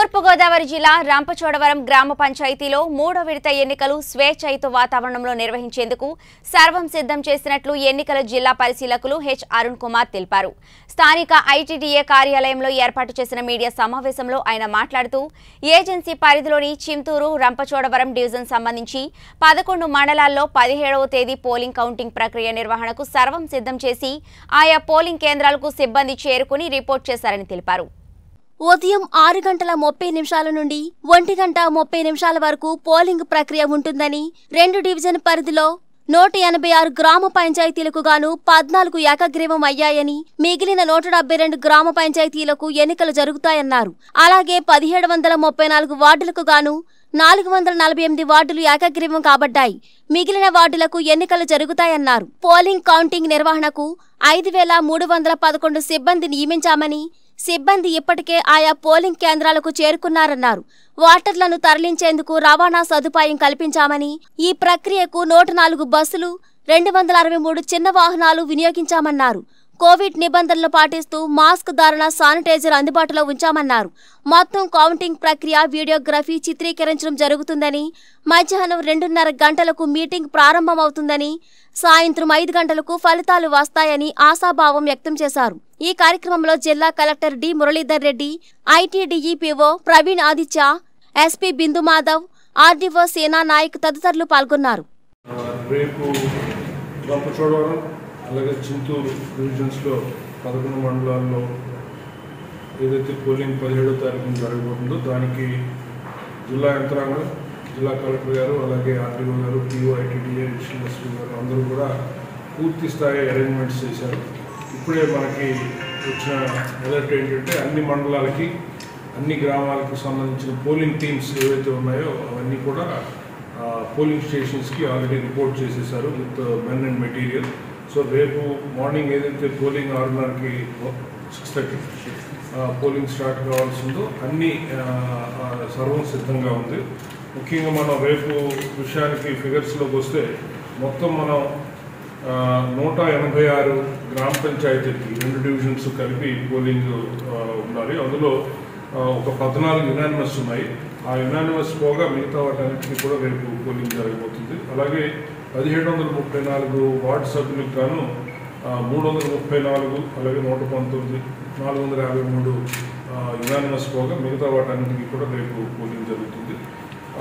తూర్పుగోదావరి జిల్లా రంపచోడవరం గ్రామ పంచాయతీలో మూడో విడత ఎన్నికలు స్వేచ్ఛయుత వాతావరణంలో నిర్వహించేందుకు సర్వం సిద్ధం చేసినట్లు ఎన్నికల జిల్లా పరిశీలకులు హెచ్ అరుణ్ కుమార్ తెలిపారు స్థానిక ఐటీడీఏ కార్యాలయంలో ఏర్పాటు చేసిన మీడియా సమావేశంలో ఆయన మాట్లాడుతూ ఏజెన్సీ పరిధిలోని చింతూరు రంపచోడవరం డివిజన్ సంబంధించి పదకొండు మండలాల్లో పదిహేడవ తేదీ పోలింగ్ కౌంటింగ్ ప్రక్రియ నిర్వహణకు సర్వం సిద్ధం చేసి ఆయా పోలింగ్ కేంద్రాలకు సిబ్బంది చేరుకుని రిపోర్ట్ చేశారని తెలిపారు ఉదయం ఆరు గంటల ముప్పై నిమిషాల నుండి ఒంటి గంట ముప్పై నిమిషాల వరకు పోలింగ్ ప్రక్రియ ఉంటుందని రెండు డివిజన్ పరిధిలో నూట ఎనభై ఆరు గ్రామ పంచాయతీలకు గాను పద్నాలుగు ఏకగ్రీవం అయ్యాయని మిగిలిన నూట డెబ్బై రెండు గ్రామ పంచాయతీలకు ఎన్నికలు జరుగుతాయన్నారు అలాగే పదిహేడు వందల ముప్పై నాలుగు వార్డులకు గాను నాలుగు వందల నలభై ఎనిమిది వార్డులు ఏకగ్రీవం కాబడ్డాయి మిగిలిన వార్డులకు ఎన్నికలు జరుగుతాయన్నారు పోలింగ్ కౌంటింగ్ నిర్వహణకు ఐదు వేల మూడు వందల పదకొండు సిబ్బంది నియమించామని సిబ్బంది ఇప్పటికే ఆయా పోలింగ్ కేంద్రాలకు చేరుకున్నారన్నారు ఓటర్లను తరలించేందుకు రవాణా సదుపాయం కల్పించామని ఈ ప్రక్రియకు నూట నాలుగు బస్సులు రెండు వందల అరవై మూడు చిన్న వాహనాలు వినియోగించామన్నారు కోవిడ్ నిబంధనలు పాటిస్తూ మాస్క్ ధారణ శానిటైజర్ అందుబాటులో ఉంచామన్నారు మొత్తం కౌంటింగ్ ప్రక్రియ వీడియోగ్రఫీ చిత్రీకరించడం జరుగుతుందని మధ్యాహ్నం రెండున్నర గంటలకు మీటింగ్ ప్రారంభమవుతుందని సాయంత్రం ఐదు గంటలకు ఫలితాలు వస్తాయని ఆశాభావం వ్యక్తం చేశారు ఈ కార్యక్రమంలో జిల్లా collector D Muralidhar Reddy ITDA PO Praveen Aditya SP Bindu Madhav RDO Sena Nayak తదితరులు పాల్గొన్నారు ఆ, రేపు రంపచోడవరం అలాగే చింతూరు డివిజన్స్లో పదకొండు మండలాల్లో ఏదైతే పోలింగ్ పదిహేడో తారీఖున జరగబోతుందో దానికి జిల్లా యంత్రాంగం జిల్లా కలెక్టర్ గారు అలాగే ఆర్టీఓ గారు పిఓ ఐటీడీఏ అడిషనల్ ఎస్పీ గారు అందరూ కూడా పూర్తి స్థాయి అరేంజ్మెంట్స్ చేశారు ఇప్పుడే మనకి వచ్చిన అలర్ట్ ఏంటంటే అన్ని మండలాలకి అన్ని గ్రామాలకు సంబంధించిన పోలింగ్ టీమ్స్ ఏవైతే ఉన్నాయో అవన్నీ కూడా ఆ, పోలింగ్ స్టేషన్స్కి ఆల్రెడీ రిపోర్ట్ చేసేసారు with men and material so రేపు మార్నింగ్ ఏదైతే పోలింగ్ ఆరున్నరకి సిక్స్ థర్టీ పోలింగ్ స్టార్ట్ కావాల్సిందో అన్ని ఆ, ఆ, సర్వం సిద్ధంగా ఉంది ముఖ్యంగా మనం రేపు విషయానికి ఫిగర్స్లోకి వస్తే మొత్తం మనం ఆ, నూట ఎనభై ఆరు గ్రామ పంచాయతీలకి రెండు డివిజన్స్ కలిపి పోలింగ్ ఆ, ఉండాలి అందులో ఆ, ఒక పద్నాలుగు యునానిమస్ ఉన్నాయి ఆ యునానిమస్ పోగా మిగతా వాటన్నిటిని కూడా రేపు పోలింగ్ జరగబోతుంది అలాగే పదిహేడు వందల ముప్పై నాలుగు వార్డు సభ్యులకు గాను మూడు వందల ముప్పై నాలుగు అలాగే నూట పంతొమ్మిది నాలుగు వందల యాభై మూడు యునానిమస్ పోగా మిగతా వాటన్నిటికీ కూడా రేపు పోలింగ్ జరుగుతుంది ఆ,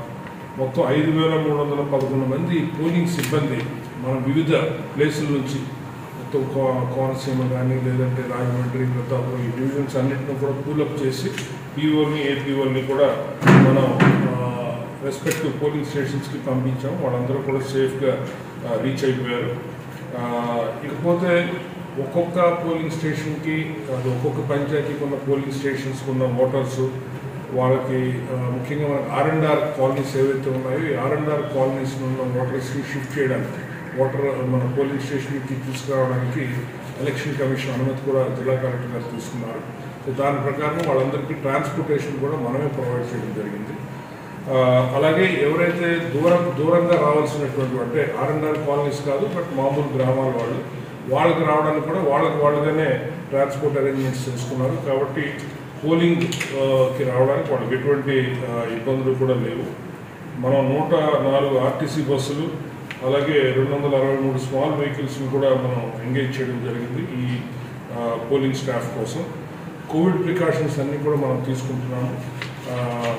మొత్తం ఐదు వేల మూడు వందల పదకొండు మంది పోలింగ్ సిబ్బంది మన వివిధ ప్లేసుల నుంచి మొత్తం కో- కోనసీమ కానీ లేదంటే రాజమండ్రి ప్రతాపురం ఈ డివిజన్స్ అన్నింటిని కూడా కూలప్ చేసి పీఓని ఏపీఓని కూడా మనం రెస్పెక్టివ్ పోలింగ్ స్టేషన్స్కి పంపించాం వాళ్ళందరూ కూడా సేఫ్గా రీచ్ అయిపోయారు ఆ, ఇకపోతే ఒక్కొక్క పోలింగ్ స్టేషన్కి అది ఒక్కొక్క పంచాయతీకి ఉన్న పోలింగ్ స్టేషన్స్కి ఉన్న ఓటర్స్ వాళ్ళకి ఆ, ముఖ్యంగా మన ఆర్ అండ్ ఆర్ కాలనీస్ ఏవైతే ఉన్నాయో ఈ ఆర్ అండ్ ఆర్ కాలనీస్ ఉన్న ఓటర్స్కి షిఫ్ట్ చేయడానికి ఓటర్ మన పోలింగ్ స్టేషన్కి తీసుకురావడానికి ఎలక్షన్ కమిషన్ అనుమతి కూడా జిల్లా కలెక్టర్ గారు తీసుకున్నారు సో దాని ప్రకారం వాళ్ళందరికీ ట్రాన్స్పోర్టేషన్ కూడా మనమే ప్రొవైడ్ చేయడం జరిగింది ఆ, అలాగే ఎవరైతే దూరం దూరంగా రావాల్సినటువంటి అంటే ఆర్ అండ్ ఆర్ కాలనీస్ కాదు బట్ మామూలు గ్రామాల వాళ్ళు వాళ్ళకి రావడానికి కూడా వాళ్ళకి వాళ్ళుగానే ట్రాన్స్పోర్ట్ అరేంజ్మెంట్స్ చేసుకున్నారు కాబట్టి పోలింగ్ ఆ, కి రావడానికి వాళ్ళకి ఎటువంటి ఆ, ఇబ్బందులు కూడా లేవు మనం నూట నాలుగు ఆర్టీసీ బస్సులు అలాగే రెండు వందల అరవై మూడు స్మాల్ వెహికల్స్ని కూడా మనం ఎంగేజ్ చేయడం జరిగింది ఈ ఆ, పోలింగ్ స్టాఫ్ కోసం కోవిడ్ ప్రికాషన్స్ అన్నీ కూడా మనం తీసుకుంటున్నాము ఆ,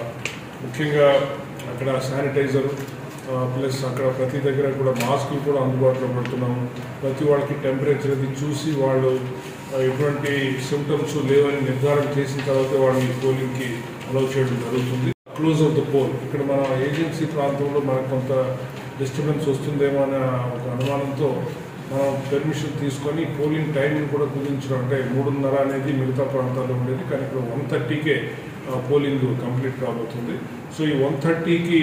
ముఖ్యంగా అక్కడ శానిటైజర్ ప్లస్ అక్కడ ప్రతి దగ్గర కూడా మాస్కులు కూడా అందుబాటులో పెడుతున్నాము ప్రతి వాళ్ళకి టెంపరేచర్ అది చూసి వాళ్ళు ఆ, ఎటువంటి సిమ్టమ్స్ లేవని నిర్ధారణ చేసిన తర్వాత వాళ్ళని పోలింగ్కి అలౌ చేయడం జరుగుతుంది క్లోజ్ ఆఫ్ ద పోల్ ఇక్కడ మన ఏజెన్సీ ప్రాంతంలో మనకు కొంత డిస్టర్బెన్స్ వస్తుందేమో అనే ఒక అనుమానంతో మనం పెర్మిషన్ తీసుకొని పోలింగ్ టైంని కూడా కుదించడం అంటే మూడున్నర అనేది మిగతా ప్రాంతాల్లో ఉండేది కానీ ఇక్కడ వన్ థర్టీకే పోలింగ్ కంప్లీట్ కాబోతుంది సో ఈ వన్ థర్టీకి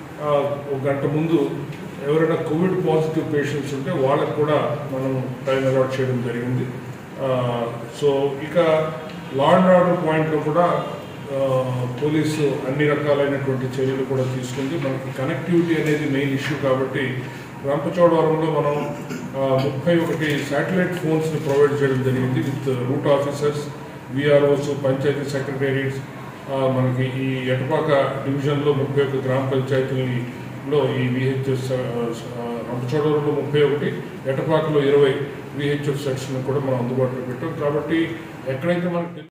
ఒక గంట ముందు ఎవరైనా కోవిడ్ పాజిటివ్ పేషెంట్స్ ఉంటే వాళ్ళకు కూడా మనం టైం అలాట్ చేయడం జరిగింది ఆ, సో ఇక లా అండ్ ఆర్డర్ పాయింట్లో కూడా ఆ, పోలీసు అన్ని రకాలైనటువంటి చర్యలు కూడా తీసుకుంది మనకి కనెక్టివిటీ అనేది మెయిన్ ఇష్యూ కాబట్టి రంపచోడవరంలో మనం ఆ, ముప్పై ఒకటి శాటిలైట్ ఫోన్స్ని ప్రొవైడ్ చేయడం జరిగింది with route officers VROs panchayat secretariats ఆ, మనకి ఈ ఎటపాక డివిజన్లో ముప్పై ఒక్క గ్రామ పంచాయతీలలో ఈ విహెచ్ఎస్ రంపచోడవరంలో ముప్పై ఒకటి ఎటపాకలో ఇరవై విహెచ్ఎఫ్ సెక్షన్ కూడా మనం అందుబాటులో పెట్టాం కాబట్టి ఎక్కడైతే మనకి